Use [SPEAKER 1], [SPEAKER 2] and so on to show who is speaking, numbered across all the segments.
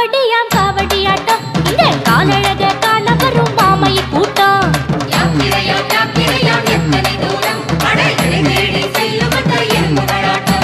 [SPEAKER 1] காவடியாம் காவடியாட்டம் இங்க காலழக காண வரும் மாமை கூட்டம்
[SPEAKER 2] யாத்திரையாம் யாத்திரையாம் எத்தனை தூரம் படைகளை தேடி செல்லும் அந்த எறும்புகளாட்டம்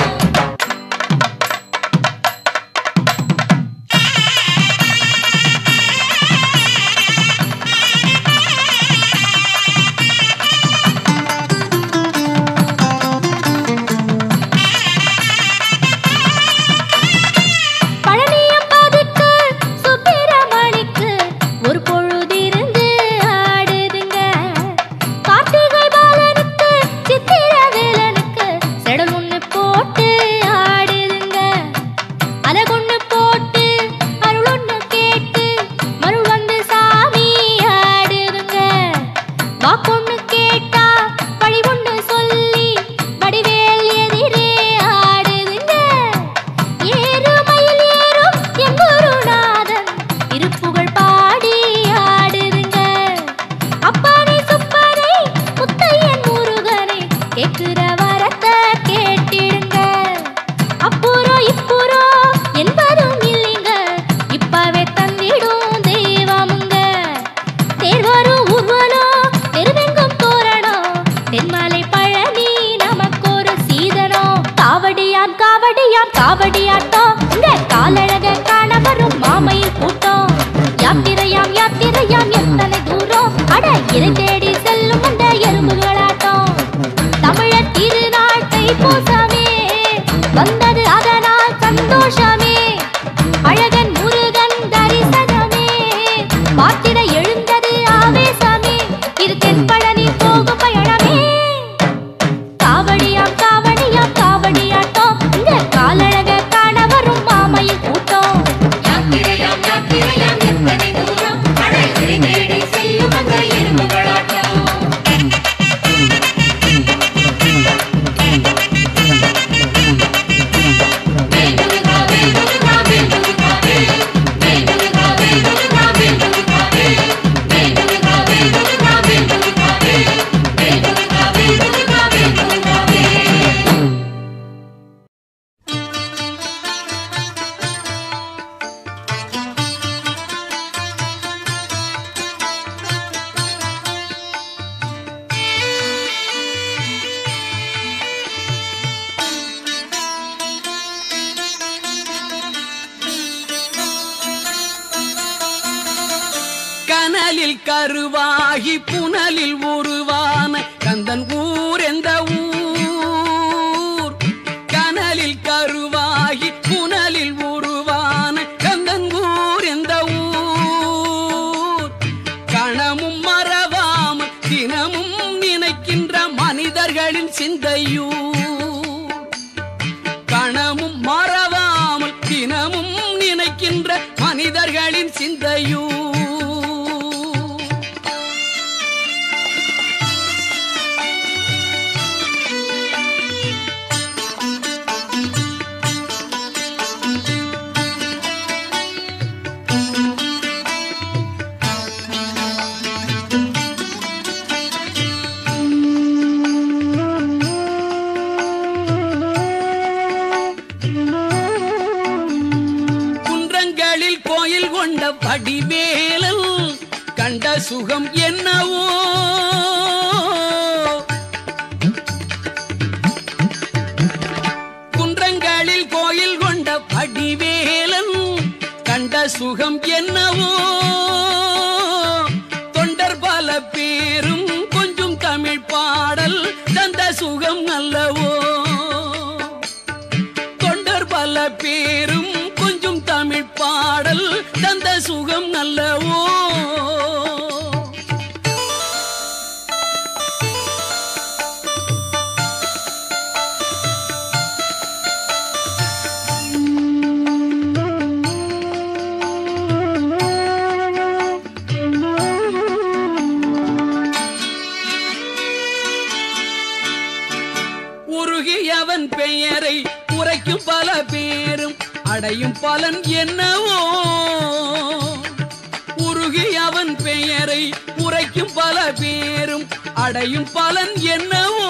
[SPEAKER 1] பழனியப்பாவுக்கு சுப்பிரமணிக்கு ஒரு பொழுதிருந்து ஆடுதுங்க கார்த்திகை பாலனுக்கு சித்திரவேலனுக்கு செடல் ஒண்ணு போட்டு ஆடுதுங்க அலகொண்ணு போட்டு அருள் ஒண்ணு கேட்டு மருள் வந்து சாமி ஆடுதுங்க வாக்கொண்ணு கேட்டா வழி ஒண்ணு சொல்லி வடிவேல் எதிரே ஆடுதுங்க ஏறுமயில் ஏறும் என் குருநாதன் திருப்புகழ் பாடி ஆடுதுங்க அப்பானை சுப்பனை முத்தையன் முருகனை கேட்கிற வரத்தை கேட்டிடுங்க அப்புறம் இப்புறம் என்பதும் இல்லைங்க இப்பவே தந்திடும் தெய்வமுங்க தேர்வரும் ஊர்வலம் தெருவெங்கும் தோரணம் தென்மலை பழனி நமக்கு ஒரு சீதனம் காவடியாம் காவடியாம் காவடியாட்டம் இங்க காலழக காண வரும் மாமையில் கூட்டம் யாத்திரையாம் யாத்திரையாம் எத்தனை தூரம் அட இதை தேடி செல்லும் அந்த எறும்புகளாட்டம் தமிழர் திருநாள் தைப்பூசமே வந்தது அதனால் சந்தோஷமே அழகன் முருகன் தரிசனமே பார்த்திட எழுந்தது ஆவேசமே இது தென்பழனி போகும் பயணமே காவடியாம் காவடியாம் காவடியாட்டம் இங்க காலழக காண வரும் மாமையில் கூட்டம்
[SPEAKER 2] யாத்திரையாம் யாத்திரையாம் எத்தனை தூரம் படைகளை தேடி செல்லும் அந்த எறும்புகளாட்டம் வேல் முருகா வேல் முருகா வேல் முருகா வேல் வேல் முருகா வேல் முருகா வேல் முருகா வேல் வேல் முருகா வேல் முருகா வேல் முருகா வேல் வேல் முருகா வேல் முருகா வேல் முருகா வேல்
[SPEAKER 3] கனலில் கருவாகி புனலில் உருவான கந்தன் ஊர் எந்த ஊர் கனலில் கருவாகி புனலில் உருவான கந்தன் ஊர் எந்த ஊர் கணமும் மறவாமல் தினமும் நினைக்கின்ற மனிதர்களின் சிந்தையூர் கணமும் மறவாமல் தினமும் நினைக்கின்ற மனிதர்களின் சிந்தையூ குன்றங்களில் கோயில் கொண்ட வடிவேலல் கண்ட சுகம் என்னவோ குன்றங்களில் கோயில் கொண்ட வடிவேலன் கண்ட சுகம் என்னவோ தொண்டர் பல பேரும் கொஞ்சம் தமிழ் பாடல் தந்த சுகம் அல்லவோ தொண்டர் பல பேரும் கொஞ்சம் தமிழ் பாடல் தந்த சுகம் நல்லவோ உருகியவன் பெயரை உரைக்கும் பல பேரும் அடையும் பலன் என்னவோ உருகியவன் பெயரை உரைக்கும் பல பேரும் அடையும் பலன் என்னவோ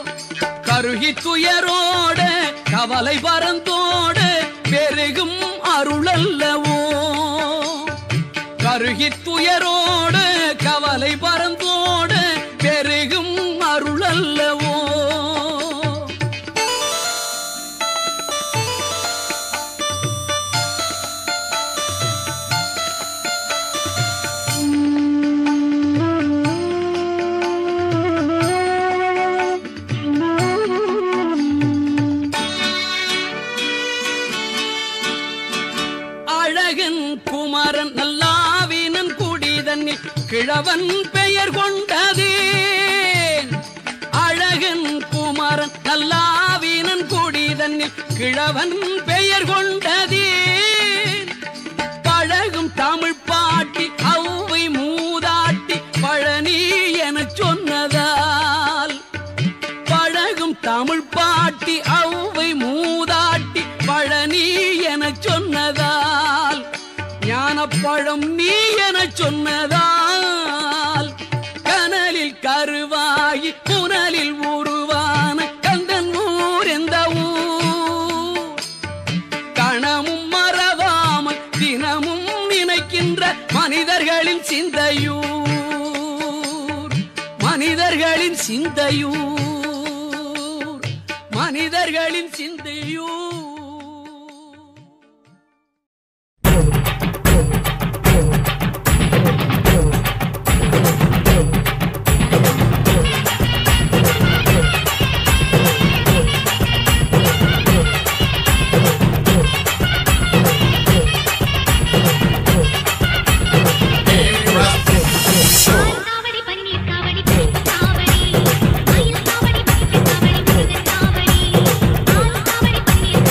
[SPEAKER 3] கருகி துயரோட கவலை பரந்தோட பெருகும் அருளல்லவோ கருகித் துயரோடு கவலை பறந்தோடு பெருகும் அருளல்லவோ அழகன் குமரன் நல்லாவினன் குடிதன்னில் கிழவன் பெயர் கொண்டதே அழகன் குமரன் நல்லாவினன் குடிதன்னில் கிழவன் பெயர் கொண்டதே பழகும் தமிழ் பாட்டி அவ்வை மூதாட்டி பழனி எனச் சொன்னதால் பழகும் தமிழ் பாட்டி அவ்வை மூதாட்டி பழனி எனச் சொன்னதால் ஞானப்பழம் நீ எனச் சொன்னதால் கனலில் கருவாகி புனலில் உருவான கந்தன் ஊர் எந்த ஊர் கணமும் மறவாமல் தினமும் நினைக்கின்ற மனிதர்களின் சிந்தையூர் மனிதர்களின் சிந்தையூர் மனிதர்களின் சிந்தையூர்
[SPEAKER 4] காவடி பன்னீர் காவடி பன்னீர் காவடி மயில் காவடி பன்னீர் காவடி முருகன் காவடி ஆள் காவடி பன்னீர்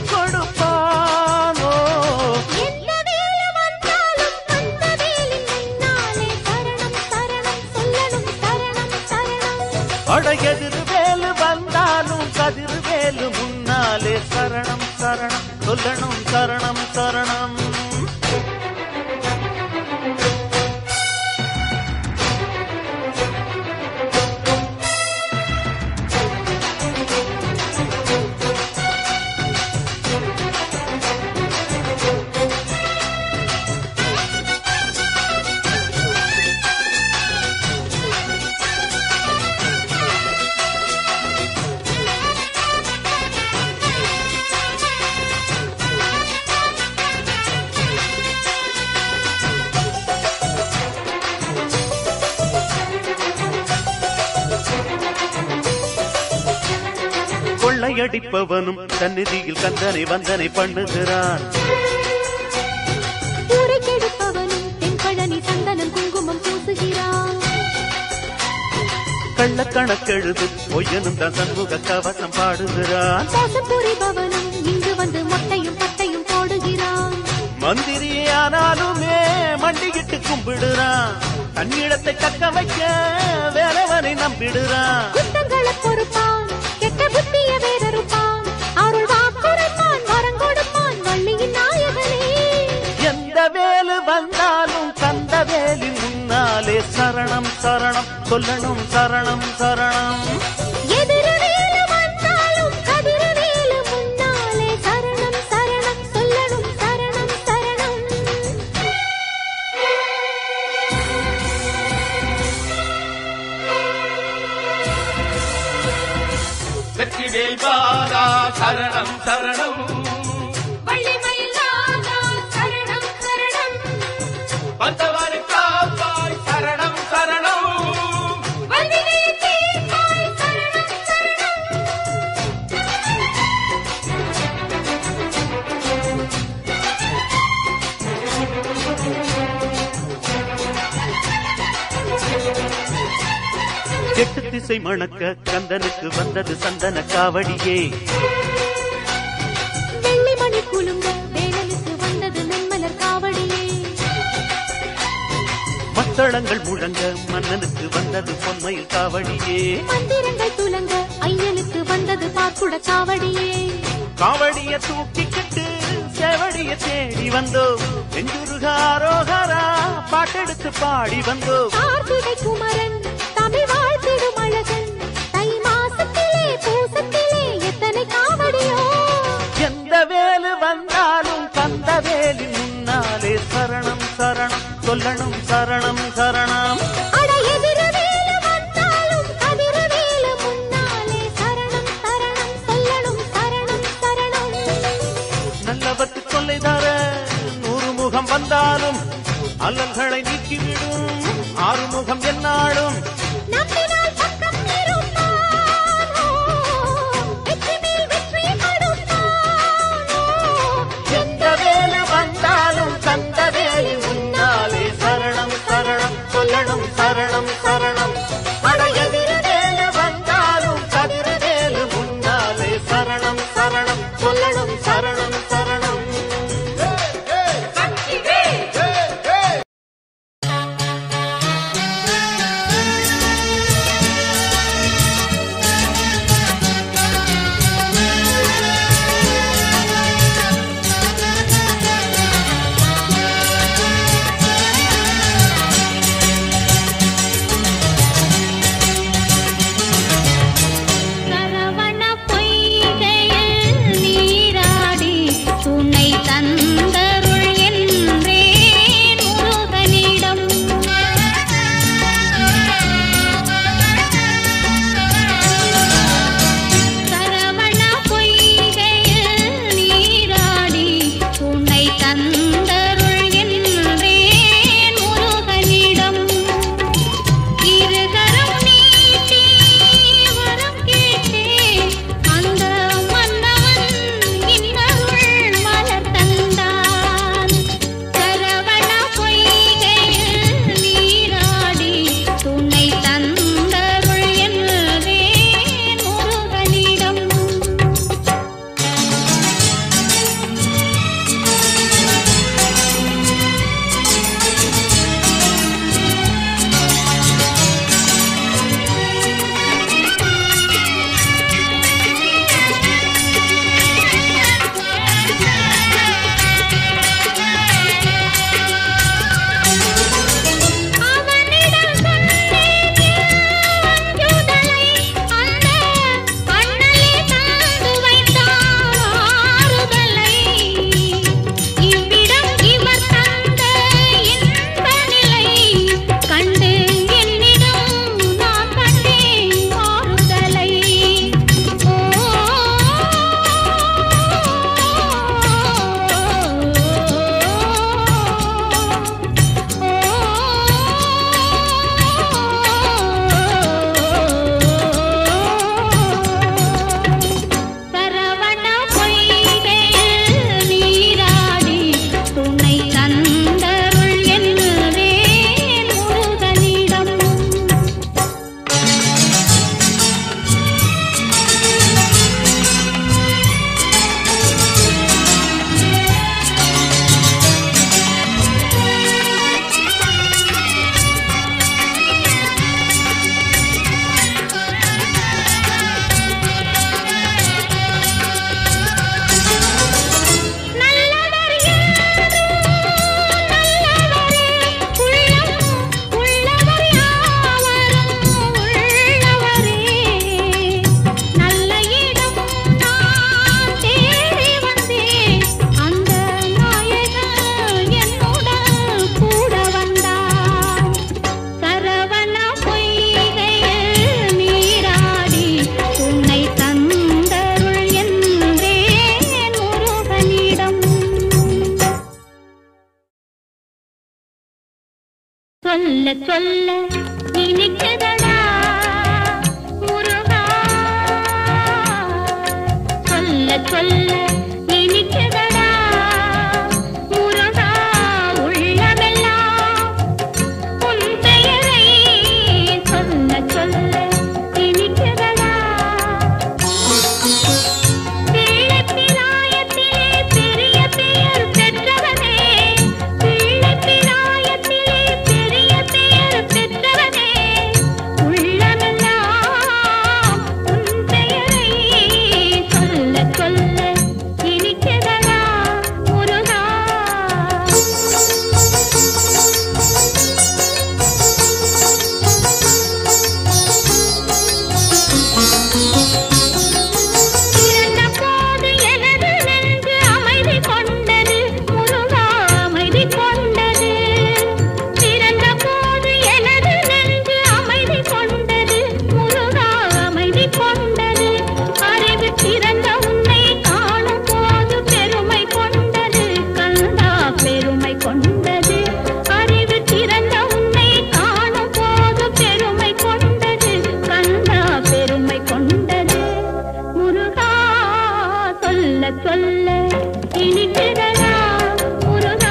[SPEAKER 5] கொடுப்பானோ
[SPEAKER 1] எந்த வேலை வந்தாலும் அந்த வேலின் முன்னாலே சரணம் சரணம் சொல்லணும் சரணம் சரணம்
[SPEAKER 5] அடையதிர் வேலு வந்தாலும் கதிர் வேலு முன்னாலே சரணம் சரணம் சொல்லணும் சரணம் சரணம் கொள்ளையடிப்பவனும் சந்நிதியில் கந்தனை வந்தனை பண்ணுகிறான்
[SPEAKER 1] ஊரை கெடுப்பவனும் தென்பழனி சந்தனம் குங்குமம் பூசுகிறான்
[SPEAKER 5] கள்ளக்கணக்கெழுது பொய்யனும் தான் சண்முக கவசம் பாடுகிறான்
[SPEAKER 1] மோசம் புரிபவனும் இங்கு வந்து மொட்டையும் பட்டையும் போடுகிறான்
[SPEAKER 5] மந்திரியானாலுமே மண்டியிட்டு கும்பிடுறான் தன்னிடத்தை தக்க வைக்க வேறவனை நம்பிடுறான்
[SPEAKER 1] குத்தங்களை பொறுப்பான் கெட்ட புத்திய வேறறுப்பான் அருள் வாக்குரைப்பான் வரம் கொடுப்பான் வள்ளியின் நாயகனே
[SPEAKER 5] எந்த வேலு வந்தாலும் கந்த வேலின் முன்னாலே சரணம் சரணம் சொல்லணும் சரணம் சரணம்
[SPEAKER 1] எதிரவேலு வந்தாலும் கதிரவேலு முன்னாலே சரணம் சரணம் சொல்லணும் சரணம் சரணம்
[SPEAKER 3] வெற்றிவேல் பாலா சரணம் சரணம்
[SPEAKER 1] வள்ளிமயிலாதா சரணம் சரணம்
[SPEAKER 3] வந்தவரை காப்பாய் சரணம் சரணம்
[SPEAKER 1] வந்தினே தீர்ப்பாய் சரணம் சரணம்
[SPEAKER 5] எட்டு திசை மணக்க கந்தனுக்கு வந்தது சந்தன காவடியே
[SPEAKER 1] வெள்ளிமணி குலுங்க வேலனுக்கு வந்தது நென்மலர் காவடியே
[SPEAKER 5] மத்தளங்கள் முழங்க மன்னனுக்கு வந்தது பொன்மையில் காவடியே
[SPEAKER 1] மந்திரங்கள் துலங்க ஐயனுக்கு வந்தது பாக்குட காவடியே
[SPEAKER 5] காவடிய தூக்கிக்கிட்டு செவடிய தேடி வந்தோம் நெஞ்சுருகாரோகரா பாட்டெடுத்து பாடி வந்தோம்
[SPEAKER 1] கார்த்திகை குமரன் தமிழ் வாழ்த்திடும் அழகன் தை மாசத்திலே பூசத்திலே எத்தனை காவடியோ
[SPEAKER 5] எந்த வேலு வந்தாலும் கந்த வேலி முன்னாலே சரணம் சரணம் சொல்லணும் சரணம் சரணம்
[SPEAKER 1] அட எதிரவேலு வந்தாலும் கதிரவேலு முன்னாலே சரணம் சரணம் சொல்லணும் சரணம் சரணம்
[SPEAKER 5] நல்லவர்க்கு தொல்லை தர நூறு முகம் வந்தாலும் அல்லல்களை நீக்கிவிடும் ஆறுமுகம் என்னாலும்
[SPEAKER 1] நம்பினால் பக்கம் இருப்பானோ வெற்றி மேல் வெற்றி கொடுப்பானோ
[SPEAKER 5] எந்த வேலு வந்தாலும் கந்த வேலி முன்னாலே சரணம் சரணம் சொல்லணும் சரணம் சரணம் அட எதிர் வேலு வந்தாலும் கதிர் வேலு முன்னாலே சரணம் சரணம் சொல்லணும் சரணம் சரணம்
[SPEAKER 1] சரவண பொய்கையில் நீராடி
[SPEAKER 4] சொல்ல சொல்ல இனிக்குதடா முருகா சொல்ல சொல்ல இனிக்குதடா முருகா உள்ளமெல்லாம் உன் பெயரை சொல்ல சொல்ல இனிக்குதடா பிள்ளைப்பிராயத்திலே பெரிய பெயர் பெற்றவனே பிள்ளைப்பிராயத்திலே பெரிய பெயர் பெற்றவனே உள்ளமெல்லாம் உன் பெயரை சொல்ல சொல்ல இனிக்கிறதா முருகா பிறந்த போது எனது நெஞ்சு அமைதி கொண்டது முருகா அமைதி கொண்டது பிறந்த போது எனது நெஞ்சு அமைதி கொண்டது முருகா அமைதி கொண்டது அறிவு திறந்த உன்னை காணும் போது பெருமை கொண்டது கந்தா பெருமை கொண்டது அறிவு திறந்த உன்னை காணும் போது பெருமை கொண்டது கந்தா பெருமை கொண்டது முருகா சொல்ல சொல்ல இனிக்கிறதா முருகா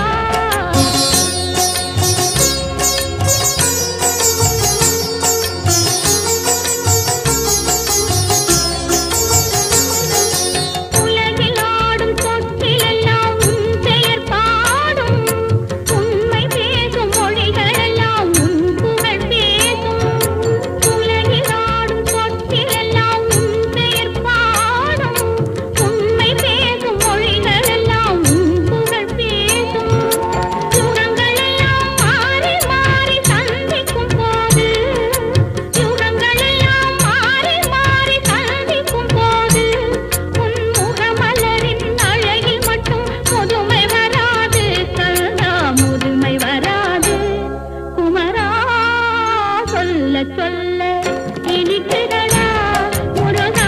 [SPEAKER 4] உலகில் ஆடும் தொட்டிலெல்லாம் உன் பெயர் பாடும் உண்மை பேசும் மொழிகளெல்லாம் உன் புகழ் பேசும் உலகில் ஆடும் தொட்டிலெல்லாம் உன் பெயர் பாடும் உண்மை பேசும் மொழிகளெல்லாம் உன் புகழ் பேசும் யுகங்களெல்லாம் மாறி மாறி சந்திக்கும் போது யுகங்களெல்லாம் மாறி மாறி சந்திக்கும் போது உன் முகமலரின் அழகில் மட்டும் முதுமை வராது கல்தா முதுமை வராது குமரா சொல்ல சொல்ல இனிக்குதடா முருகா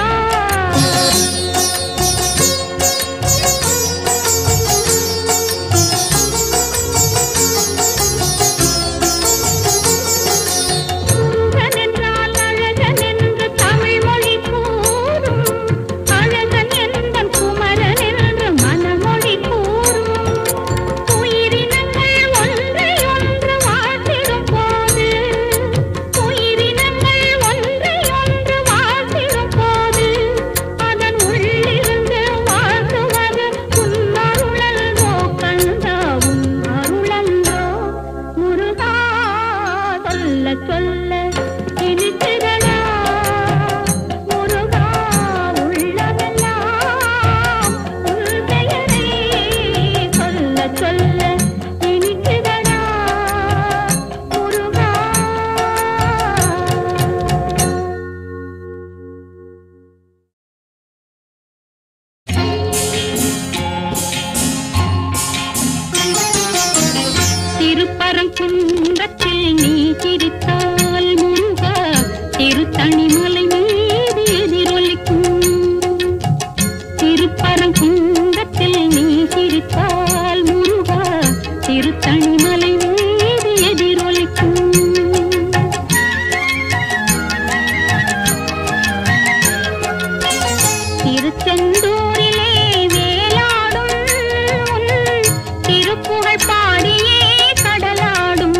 [SPEAKER 4] முருகன் என்றால் அழகன் என்று தமிழ் மொழி கூறும் அழகன் என்பன் குமரன் என்று மனமொழி கூறும் உயிரினங்கள் ஒன்றை ஒன்று வாழ்த்திடும் போது உயிரினங்கள் ஒன்றை ஒன்று வாழ்த்திடும் போது அதன் உள்ளிருந்து வாழ்த்துவது உன் அருளன்றோ கந்தா உன் அருளன்றோ முருகா சொல்ல சொல்ல இனித்திரடா முருகா உள்ளமெல்லாம் உன் பெயரை சொல்ல சொல்ல இனித்திரடா முருகா திருப்பரங்குன்றத்தில் நீ சிரித்தால் முருகா திருத்தணிமலை மீது எதிரொலிக்கும் திருப்பரங்குன்றத்தில் நீ சிரித்தால் முருகா திருத்தணிமலை மீது எதிரொலிக்கும் திருச்செந்தூரிலே வேலாடும் உன் திருப்புகழ் பாடியே கடலாடும்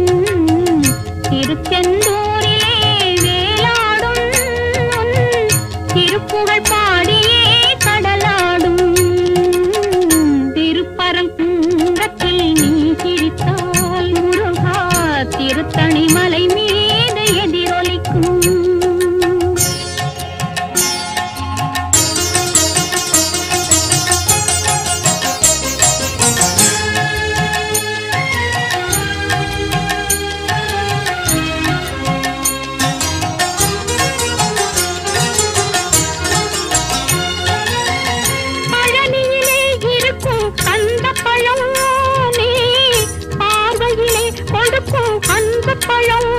[SPEAKER 4] திருச்செந்தூரிலே வேலாடும் உன் திருப்புகழ் பாடியே கடலாடும் திருப்பரங்குன்றத்தில் நீ சிரித்தால் முருகா திருத்தணிமலை மீது எதிரொலிக்கும் பழனியிலே இருக்கும் அந்த பழம் நீ பார்வையிலே கொடுக்கும் அந்த பழம்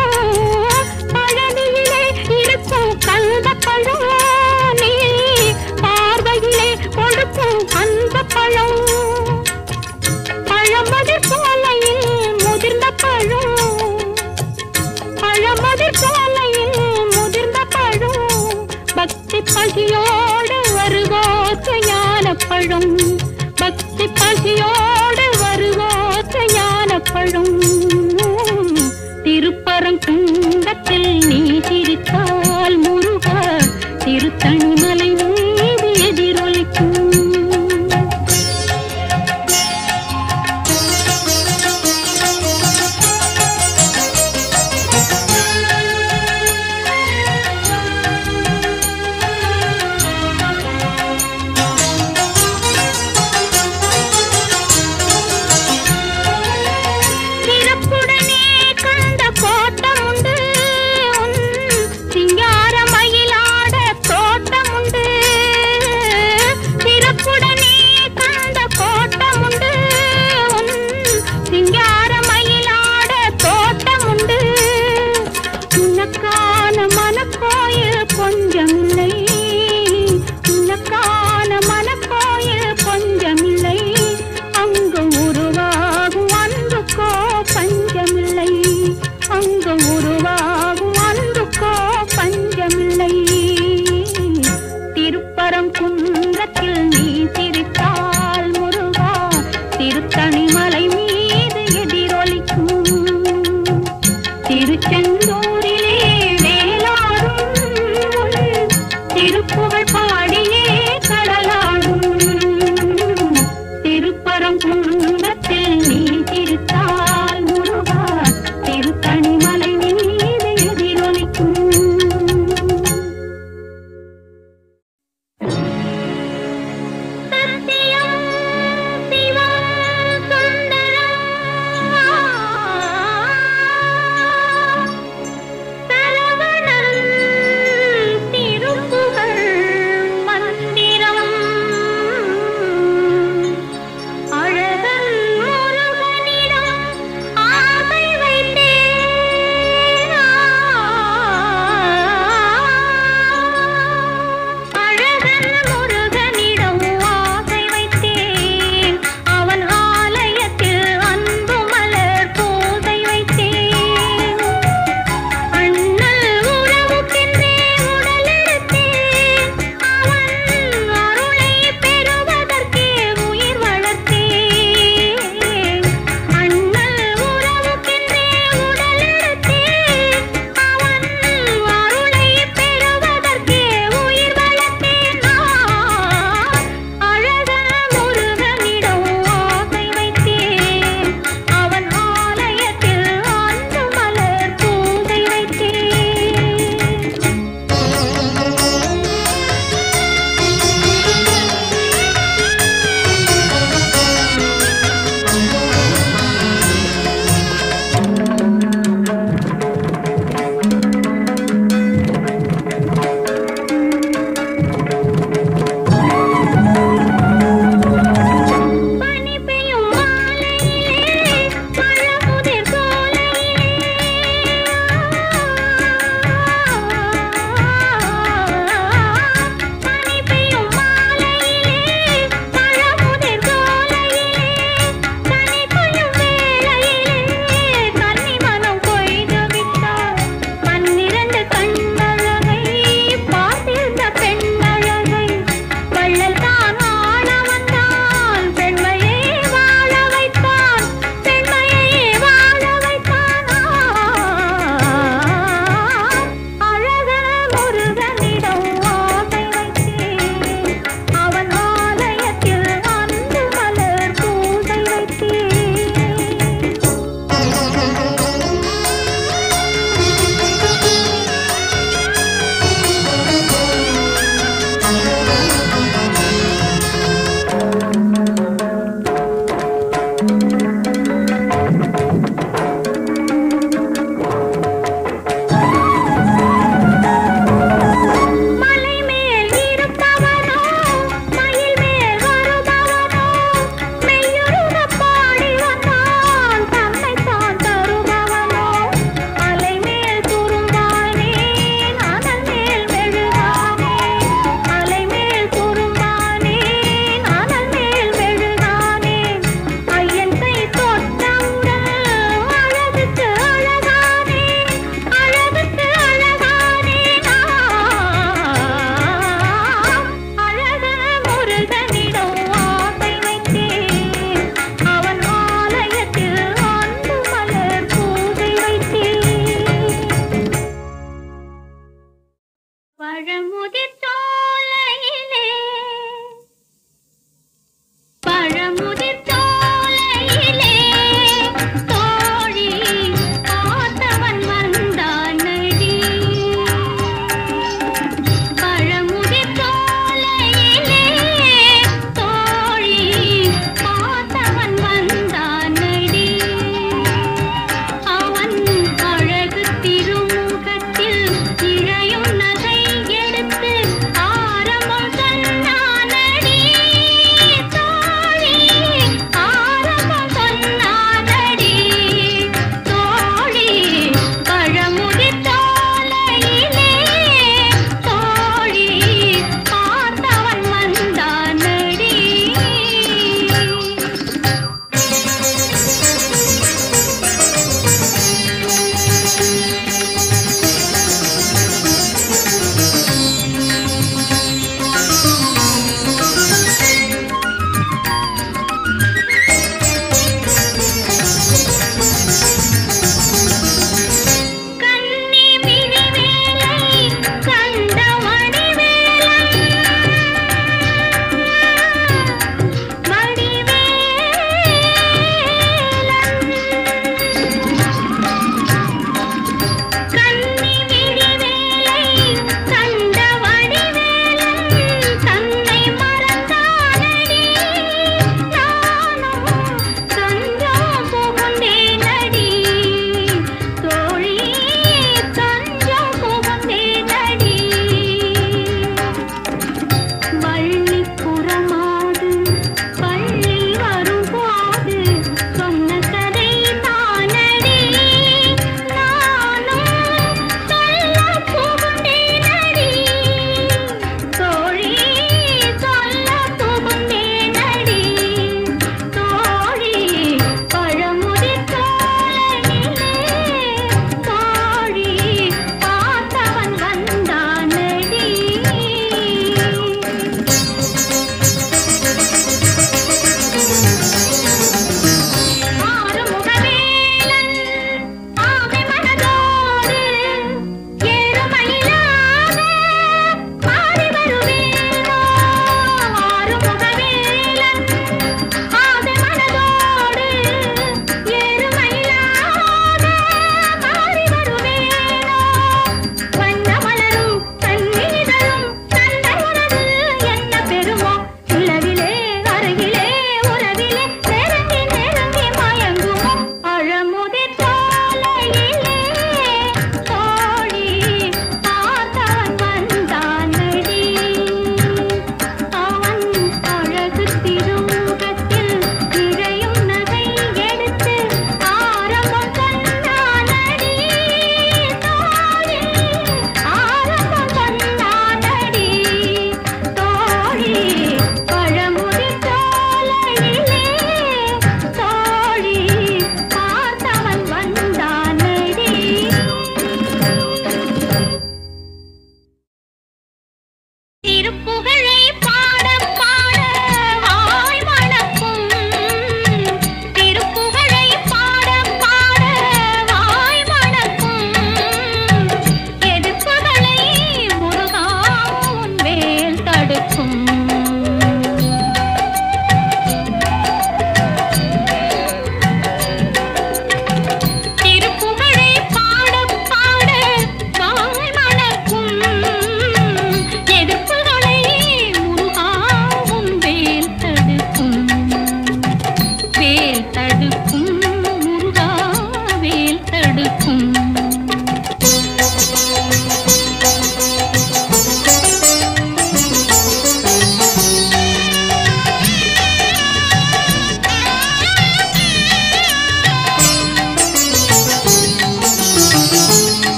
[SPEAKER 4] பழனியிலே இருக்கும் அந்த பழம் நீ பார்வையிலே கொடுக்கும் அந்த பழம் பழமதி சோலையில் முதிர்ந்த பழம் பக்தி பசியோடு வருவோத்த ஞானப்பழம் திருப்பரங்குன்றத்தில் நீ சிரித்தால் முருகா திருத்தணிமலை மீது எதிரொலிக்கும் சிறப்புடனே கண்ட கோட்டம் உண்டு உன் சிங்க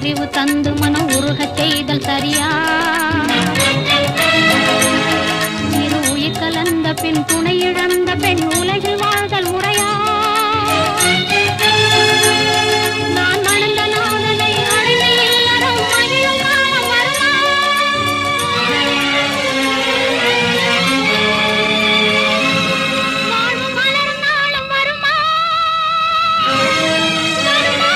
[SPEAKER 4] பிரிவு தந்து மனம் உருகச் செய்தல் சரியா இரு உயிர் கலந்த பின் துணை இழந்த பெண் உலகில் வாழ்தல் முறையா நான் மணந்த நாதனை அடைந்த இல்லறம் மகிழும் காலம் வருமா வாழ்வு மலரும் நாளும் வருமா வருமா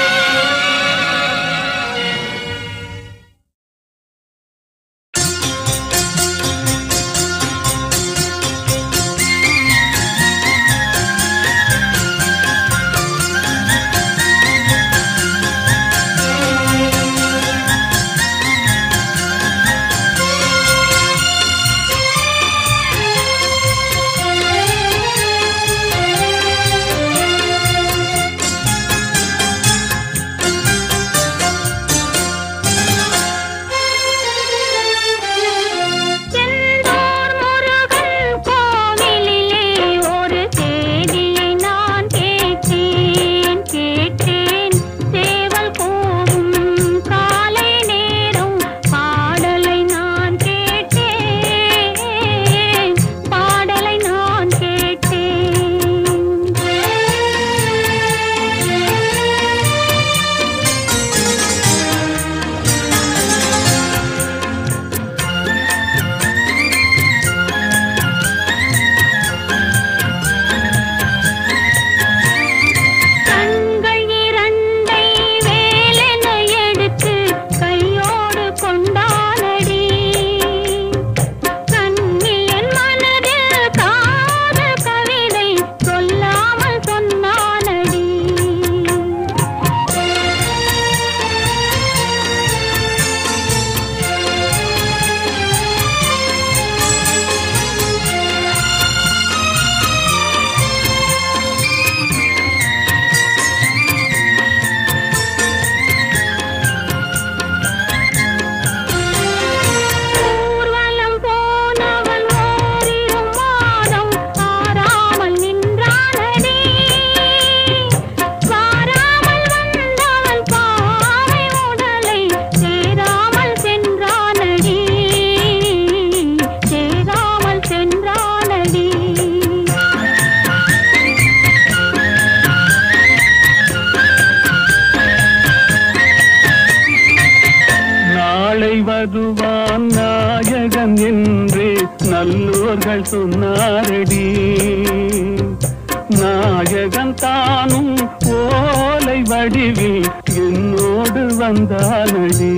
[SPEAKER 4] செந்தூர் முருகன் கோவிலிலே ஒரு செய்தியை நான் கேட்டேன் கேட்டேன் சேவல் கூவும் காலை நேரம் பாடலை நான் கேட்டேன் பாடலை நான் கேட்டேன் கண்கள் இரண்டை வேலென எடுத்து கையோடு கொண்டானடி கண்ணில் என் மனதில் காதல் கவிதை சொல்லாமல் சொன்னானடி ஊர்வலம் போனவன் ஓரிரு மாதம் ஆறாமல் நின்றானடி வாராமல் வந்தவன் பாவை உடலை சேராமல் சென்றானடி சேராமல் சென்றானடி
[SPEAKER 6] நாளை வருவான் நாயகன் என்று நல்லோர்கள் சொன்னாரடி நாயகன் தானும் ஓலை வடிவில் என்னோடு வந்தானடி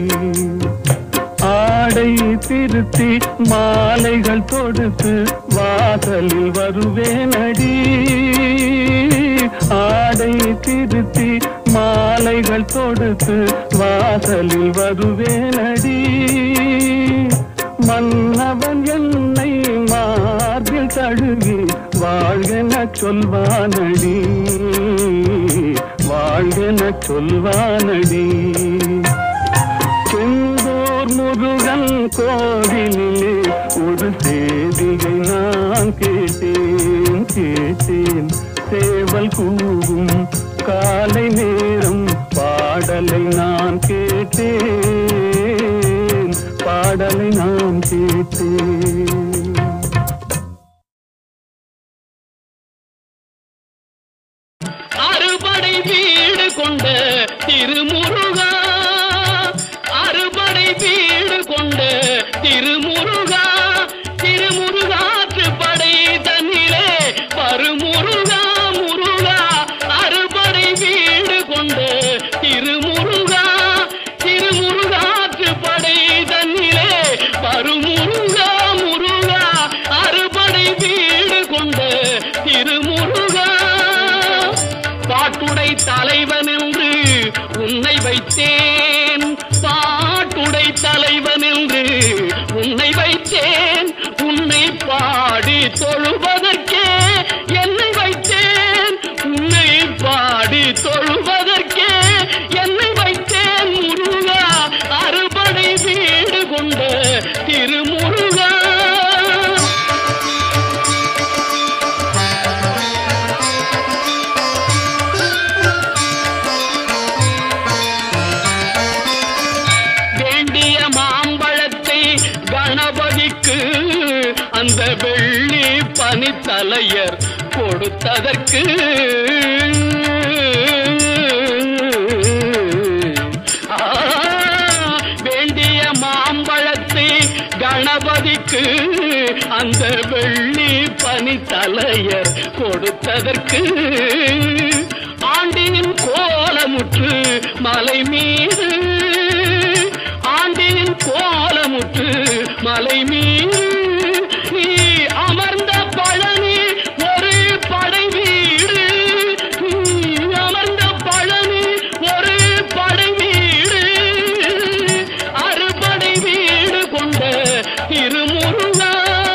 [SPEAKER 6] ஆடை திருத்தி மாலைகள் தொடுத்து வாசலில் வருவேனடி ஆடை திருத்தி மாலைகள் தொடுத்து வாசலில் வருவேனடி மன்னவன் என்னை மார்பில் தழுவி வாழ்கென சொல்வானடி வாழ்கென சொல்வானடி செந்தூர் முருகன் கோவிலிலே ஒரு செய்தியை நான் கேட்டேன் கேட்டேன் சேவல் கூவும் காலை நேரம் பாடலை நான் கேட்டேன் பாடலை நான் கேட்டேன்
[SPEAKER 3] அறுபடை வீடு கொண்ட திருமுருகா அறுபடை வீடு கொண்ட திருமுருகா திருமுருகாற்று படை தன்னிலே பருமுருகா முருகா அறுபடை வீடு கொண்ட திருமுருகா திருமுருகாற்று படை தன்னிலே பருமுருகா முருகா அறுபடை வீடு கொண்ட திருமுருகா பாட்டுடை தலைவன் என்று உன்னை வைத்தேன் பாட்டுடை தலைவன் என்று உன்னை வைத்தேன் உன்னை பாடி தொழுவதற்கே என்னை வைத்தேன் உன்னை பாடி தொழுவதற்கே என்னை வைத்தேன் முருகா அறுபடை வீடு கொண்ட திருமுருகா அந்த வெள்ளி பனித்தலையர் கொடுத்ததற்கு ஆ, வேண்டிய மாம்பழத்தை கணபதிக்கு அந்த வெள்ளி பனித்தலையர் கொடுத்ததற்கு ஆண்டின் கோலமுற்று மலை மீது ஆண்டின் கோலமுற்று மலை மீது நீ அமர்ந்த பழனி ஒரு படை வீடு நீ அமர்ந்த பழனி ஒரு படை வீடு அறுபடை வீடு கொண்ட திருமுருகா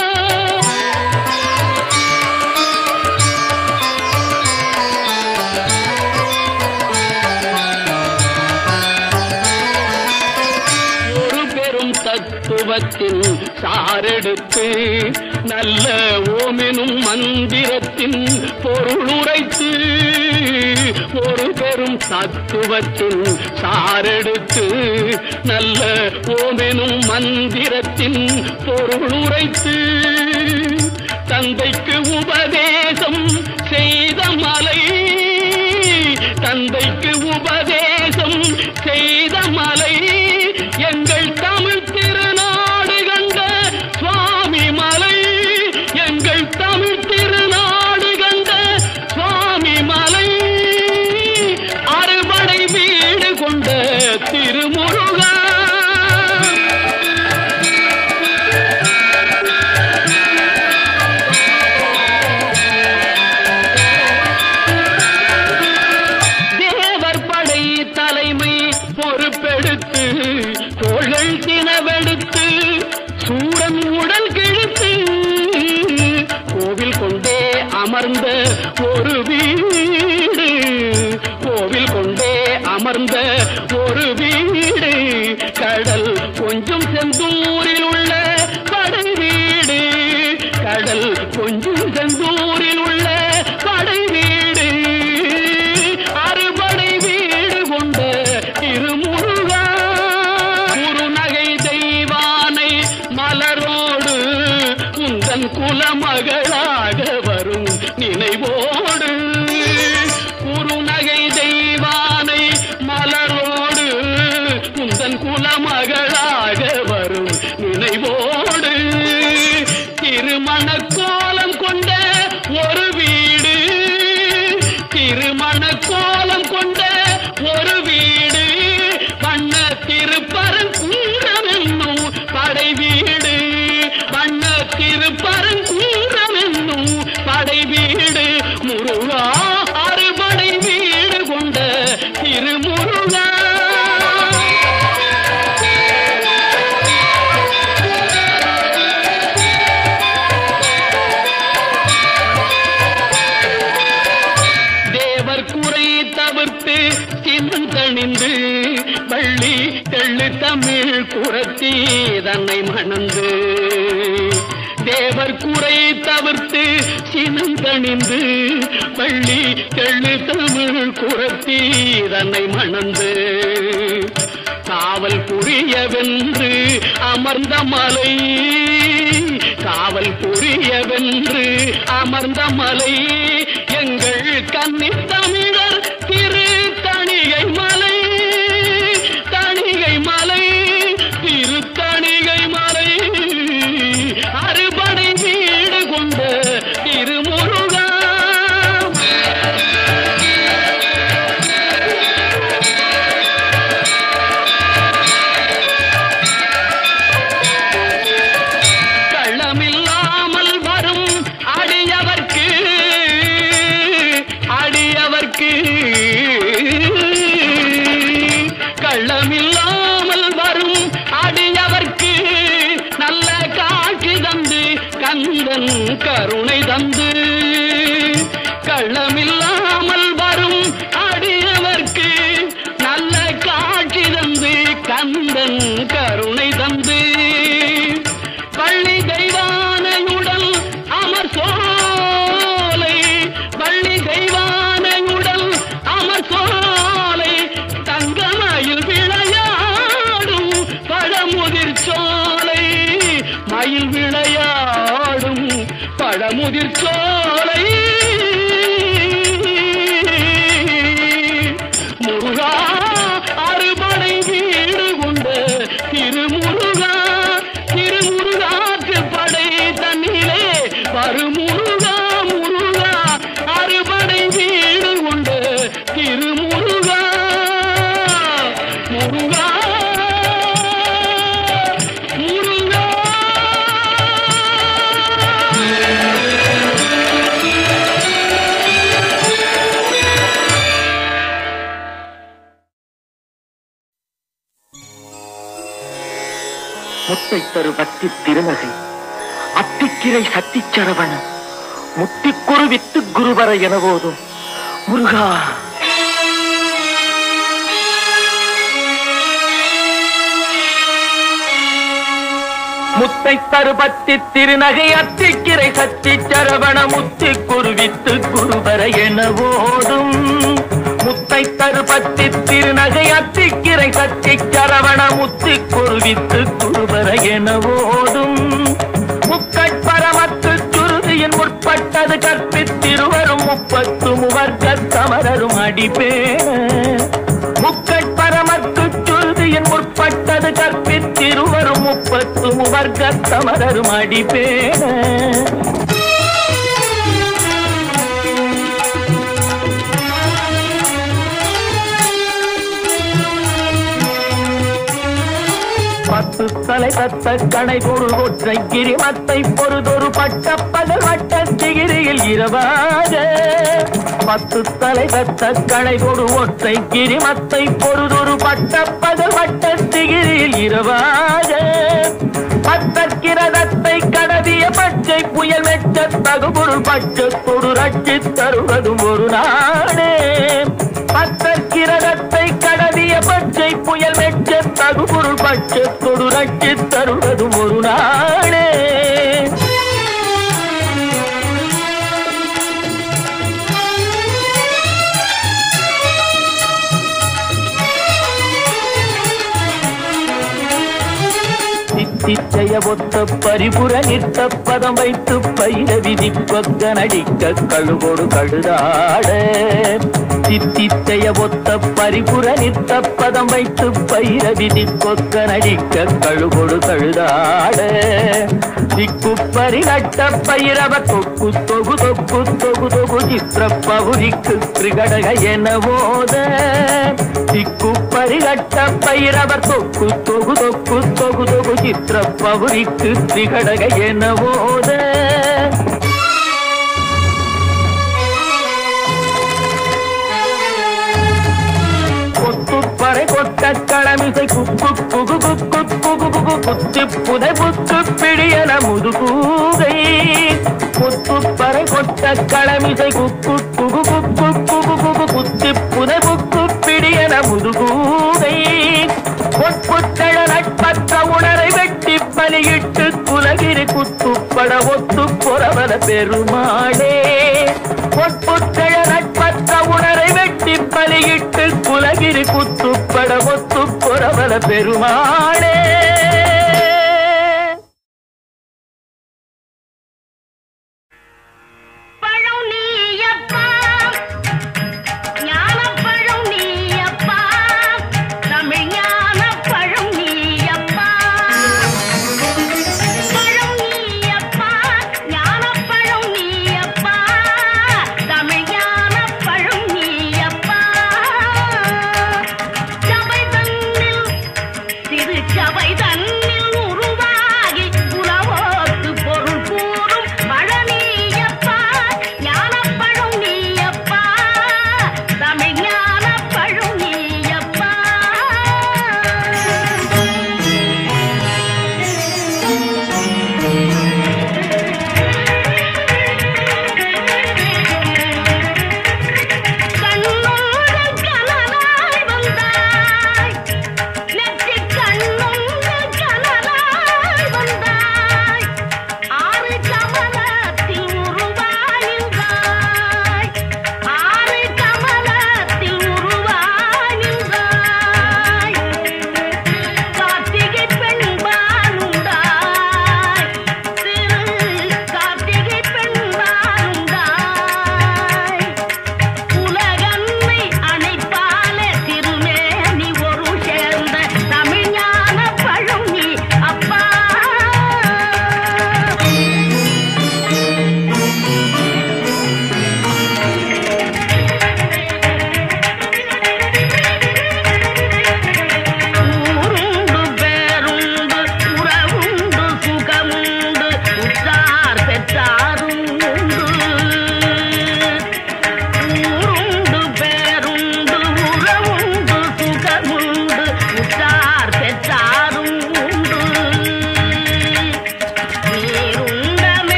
[SPEAKER 3] ஒரு பெரும் தத்துவத்தின் சாரெடுத்து நல்ல ஓமெனும் மந்திரத்தின் பொருள் உரைத்து ஒரு பெரும் தத்துவத்தின் சாரெடுத்து நல்ல ஓமெனும் மந்திரத்தின் பொருள் உரைத்து தந்தைக்கு உபதேசம் செய்த மலை தந்தைக்கு உபதேசம் செய்த மலை எங்கள் தமிழ் திருநாடு கண்ட சுவாமி மலை எங்கள் தமிழ் திருநாடு கண்ட சுவாமி மலை அறுபடை வீடு கொண்ட திருமுருகா தேவர் படை தலைமை பொறுப்பெடுத்து தோள்கள் தினவெடுத்து சூரன் உடல் கிழித்து கோவில் கொண்டே அமர்ந்த ஒரு வீடு கோவில் கொண்டே அமர்ந்த ஒரு வீடு கடல் கொஞ்சம் செந்தூரில் உள்ள படை வீடு கடல் கொஞ்சம் செந்தூரில் உள்ள படை வீடு அறுபடை வீடு கொண்ட திருமுருகா குறுநகை தெய்வானை மலரோடு உந்தன் குலமகளாக வரும் நினைவோடு குறுநகை தெய்வானை மலரோடு உந்தன் குலமகளாக வரும் நினைவோடு திருமண கோலம் கொண்ட ஒரு வீடு திருமண கோலம் கொண்ட ஒரு வீடு வண்ண திருப்பரங்குன்றம் என்னும் படை வீடு வண்ண திருப்பரங்குன்றம் என்னும் படை வீடு முருகா அறுபடை வீடு கொண்ட திருமுருகா தேவர் குறை தவிர்த்து சிந்தணிந்து வள்ளி தெள்ளு தமிழ் குரத்தி தன்னை மணந்து தேவர் குறை தவிர்த்து சினந்தணிந்து வள்ளி தெள்ளு தமிழ் குரத்தி தன்னை மணந்து காவல் புரியவென்று அமர்ந்த மலை காவல் புரியவென்று அமர்ந்த மலை எங்கள் கன்னி தமிழர் திரு தணிகை மலை தணிகை மலை திரு தணிகை மலை அறுபடை வீடு கொண்ட திருமுருகா கள்ளமில்லாமல் வரும் அடியவர்க்கு அடியவர்க்கு கள்ளமில்லாமல் வரும் அடியவர்க்கு நல்ல காட்சி தந்து கந்தன் கருணை தந்து கள்ளமில்லாமல் வரும் அடியவர்க்கு நல்ல காட்சி தந்து கந்தன் கருணை தந்து பள்ளி தெய்வானையுடன் அமர் சோலை பள்ளி தெய்வானையுடன் அமர் சோலை தங்கமயில் விளையாடும் பழமுதிர் சோலை மயில் விளையாடும்
[SPEAKER 6] முதிர்ச்சோலை முருகா அறுபடை வீடு கொண்ட திருமுருகா திருமுருகாற்று படை தன்னிலே வருமுருகா முருகா அறுபடை வீடு கொண்ட திருமுருகா முருகா முருகா
[SPEAKER 7] முத்தை தரு பக்தி திருநகை அத்திக்கிரை சத்திச்சரவண முத்திக்குரு வித்து குருவர என போதும் முருகா முத்தை தருபத்தி திருநகை அத்திக்கிரை சத்தி சரவண முத்தி குருவித்து குருவர என ஓதும் முத்தை தருபத்தி திருநகை அத்திக்கிரை சத்தி சரவண முத்தி குருவித்து குருவர என ஓதும் முக்கட்பரமத்து சுருதியின் முற்பட்டது கற்பித்திருவரும் முப்பத்து முவர்க்க சமரரும் அடிப்பேன முக்கட்பரமத்து சுருதியின் முற்பட்டது கற்பித்திருவரும் முப்பத்து முவர்க்க சமரரும் அடிப்பேன பத்து தலை தத்த கணை பொருள் ஒற்றை கிரிமத்தை பொறுதொரு பட்ட பகல் வட்ட திகிரியில் இரவாக பத்து தலை தத்த கணை பொரு ஒற்றை கிரிமத்தை பொறுதொரு பட்ட பகல் வட்ட திகிரியில் இரவாக பத்தற்கிரதத்தை கடவிய பச்சை புயல் வெச்ச தகுபொருள் பச்சத்தொடு ரட்சி தருவதும் ஒரு நாடே பத்தற்கிரதத்தை கடவிய பச்சை புயல் வெச்ச தகுபொருள் பச்சத்தொடு ரட்சி தருவதும் ஒரு நாடே சித்திச்செய ஒத்த பரிபுர நிற்க பதம் வைத்து பயிர விதி கொக்க நடிக்க கழுகோடு கழுதாட சித்திச்செய ஒத்த பரிபுர நிற்க பதம் வைத்து பயிர விதி கொக்க நடிக்க கழுகோடு கழுதாட திக்கு பரிகட்ட பயிரவ தொக்கு தொகு தொக்கு தொகு தொகு சித்திர பகுதிக்கு திரிகடக என போத திக்கு பரிகட்ட பைரவர் தொக்கு தொகு தொக்கு தொகு தொகு சித்திர பகுதிக்கு திரிகடக என போத கொத்துப்பறை கொட்ட களமிசை குக்கு குகு குக்கு குகு குகு குத்தி புதை புத்து பிடியன முதுகூகை கொத்துப்பறை கொட்ட களமிசை குக்கு குகு குக்கு குகு குகு குத்தி புதை புக்கு பிடியன முதுகூகை பொற்புத்தழ நட்பற்ற உணரை வெட்டி பலியிட்டு குலகிரி குத்துப்பட ஒத்து புறவர பெருமாளே பொற்புத்தழ நட்பற்ற உணரை வெட்டி பலியிட்டு குலகிரி குத்துப்பட ஒத்து புறவர பெருமாளே